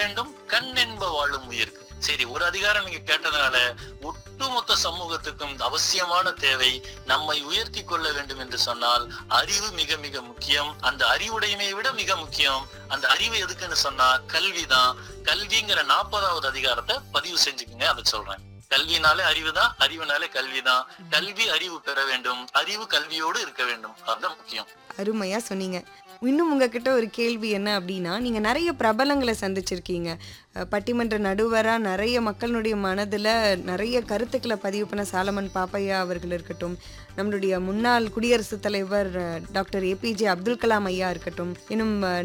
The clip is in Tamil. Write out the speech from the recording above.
வேண்டும் கண் என்ப வாழும் உயிருக்கு சரி ஒரு அதிகாரம் நீங்க கேட்டதுனால ஒட்டுமொத்த சமூகத்துக்கும் அவசியமான தேவை நம்மை உயர்த்தி கொள்ள வேண்டும் என்று சொன்னால் அறிவு மிக மிக முக்கியம் அந்த அறிவுடைமையை விட மிக முக்கியம் அந்த அறிவு எதுக்குன்னு சொன்னா கல்விதான் கல்விங்கிற நாற்பதாவது அதிகாரத்தை பதிவு செஞ்சுக்குங்க அதை சொல்றேன் கல்வினாலே அறிவுதான் அறிவுனாலே கல்விதான் கல்வி அறிவு பெற வேண்டும் அறிவு கல்வியோடு இருக்க வேண்டும் அதுதான் முக்கியம் அருமையா சொன்னீங்க இன்னும் உங்ககிட்ட ஒரு கேள்வி என்ன அப்படின்னா நீங்க நிறைய பிரபலங்களை சந்திச்சிருக்கீங்க அஹ், பட்டிமன்ற நடுவரா நிறைய மக்களுடைய மனதுல நிறைய கருத்துக்களை பதிவு பண்ண சாலமன் பாப்பையா அவர்கள் இருக்கட்டும் நம்மளுடைய முன்னாள் குடியரசுத் தலைவர் அஹ், டாக்டர் ஏபிஜே அப்துல் கலாம் ஐயா இருக்கட்டும் இன்னும் அஹ்,